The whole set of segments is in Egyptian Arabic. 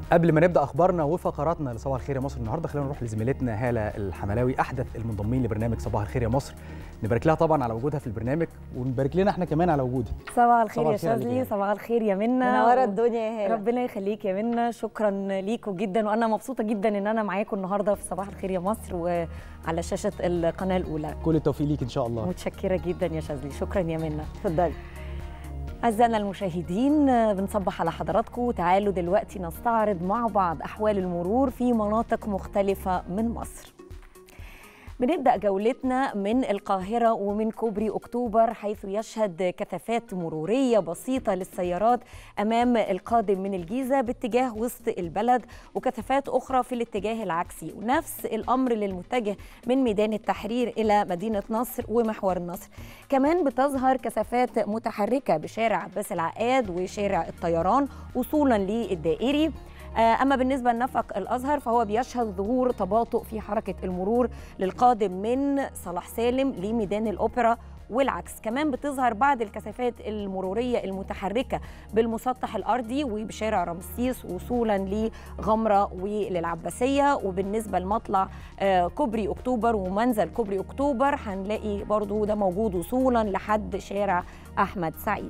قبل ما نبدا اخبارنا وفقراتنا لصباح الخير يا مصر النهارده خلينا نروح لزميلتنا هاله الحملاوي احدث المنضمين لبرنامج صباح الخير يا مصر نبارك لها طبعا على وجودها في البرنامج ونبارك لنا احنا كمان على وجودك صباح الخير صباح يا الخير عليك شاذلي يا صباح الخير يا منى منوره الدنيا يا هاله ربنا يخليك يا منى شكرا ليكم جدا وانا مبسوطه جدا ان انا معاكم النهارده في صباح الخير يا مصر وعلى شاشه القناه الاولى كل التوفيق ليك ان شاء الله متشكره جدا يا شاذلي شكرا يا منى اتفضلي أعزائنا المشاهدين بنصبح على حضراتكم تعالوا دلوقتي نستعرض مع بعض أحوال المرور في مناطق مختلفة من مصر بنبدأ جولتنا من القاهرة ومن كوبري أكتوبر حيث يشهد كثافات مرورية بسيطة للسيارات أمام القادم من الجيزة باتجاه وسط البلد وكثافات أخرى في الاتجاه العكسي ونفس الأمر للمتجه من ميدان التحرير إلى مدينة نصر ومحور النصر كمان بتظهر كثافات متحركة بشارع عباس العقاد وشارع الطيران وصولا للدائري أما بالنسبة لنفق الأزهر فهو بيشهد ظهور تباطؤ في حركة المرور للقادم من صلاح سالم لميدان الأوبرا والعكس كمان بتظهر بعض الكثافات المرورية المتحركة بالمسطح الأرضي وبشارع رمسيس وصولا لغمرة وللعباسية وبالنسبة لمطلع كوبري أكتوبر ومنزل كوبري أكتوبر هنلاقي برضو ده موجود وصولا لحد شارع أحمد سعيد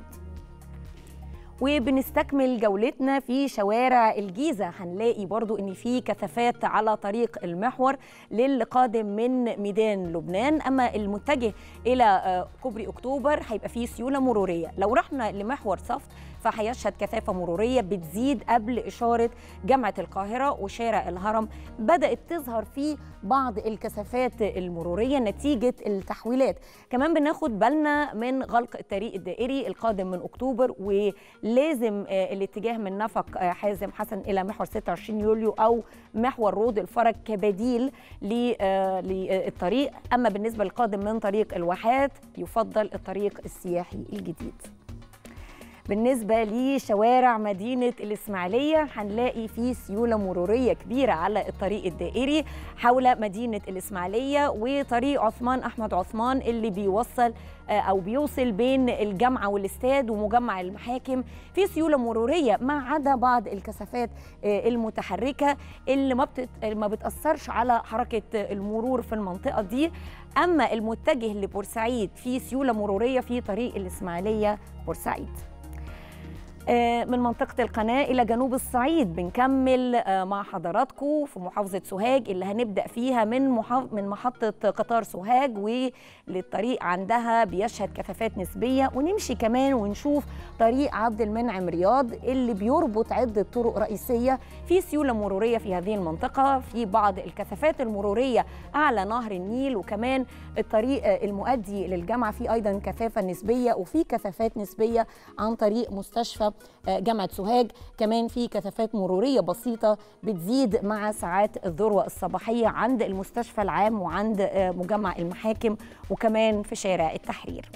وبنستكمل جولتنا في شوارع الجيزة هنلاقي برضو ان في كثافات على طريق المحور للقادم من ميدان لبنان اما المتجه الى كوبري اكتوبر هيبقى فيه سيولة مرورية لو رحنا لمحور صفت فهيشهد كثافة مرورية بتزيد قبل إشارة جامعة القاهرة وشارع الهرم بدأت تظهر فيه بعض الكثافات المرورية نتيجة التحويلات كمان بناخد بالنا من غلق الطريق الدائري القادم من أكتوبر ولازم الاتجاه من نفق حازم حسن إلى محور 26 يوليو أو محور رود الفرج كبديل للطريق أما بالنسبة للقادم من طريق الواحات يفضل الطريق السياحي الجديد بالنسبة لشوارع مدينة الإسماعيلية هنلاقي في سيولة مرورية كبيرة على الطريق الدائري حول مدينة الإسماعيلية وطريق عثمان أحمد عثمان اللي بيوصل أو بيوصل بين الجامعة والاستاد ومجمع المحاكم في سيولة مرورية ما عدا بعض الكثافات المتحركة اللي ما, بتت... ما بتأثرش على حركة المرور في المنطقة دي أما المتجه لبورسعيد في سيولة مرورية في طريق الإسماعيلية بورسعيد من منطقة القناة إلى جنوب الصعيد بنكمل مع حضراتكم في محافظة سوهاج اللي هنبدأ فيها من محاف... من محطة قطار سوهاج وللطريق عندها بيشهد كثافات نسبية ونمشي كمان ونشوف طريق عبد المنعم رياض اللي بيربط عدة طرق رئيسية في سيولة مرورية في هذه المنطقة في بعض الكثافات المرورية أعلى نهر النيل وكمان الطريق المؤدي للجامعة في أيضا كثافة نسبية وفي كثافات نسبية عن طريق مستشفى جامعة سوهاج كمان في كثافات مرورية بسيطة بتزيد مع ساعات الذروة الصباحية عند المستشفى العام وعند مجمع المحاكم وكمان في شارع التحرير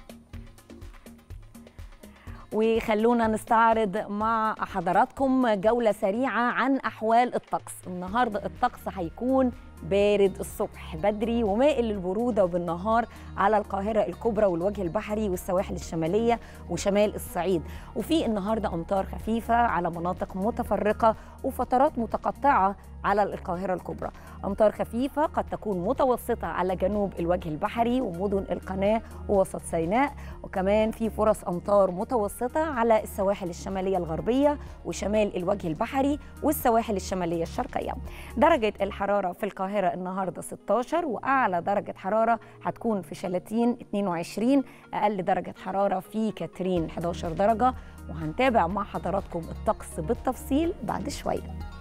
وخلونا نستعرض مع حضراتكم جولة سريعة عن أحوال الطقس النهاردة الطقس هيكون بارد الصبح بدري ومائل للبرودة وبالنهار على القاهرة الكبرى والوجه البحري والسواحل الشمالية وشمال الصعيد وفي النهاردة أمطار خفيفة على مناطق متفرقة وفترات متقطعة على القاهرة الكبرى أمطار خفيفة قد تكون متوسطة على جنوب الوجه البحري ومدن القناة ووسط سيناء وكمان في فرص أمطار متوسطة على السواحل الشمالية الغربية وشمال الوجه البحري والسواحل الشمالية الشرقية درجة الحرارة في القاهرة النهاردة 16 وأعلى درجة حرارة هتكون في شلاتين 22 أقل درجة حرارة في كاترين 11 درجة وهنتابع مع حضراتكم الطقس بالتفصيل بعد شويه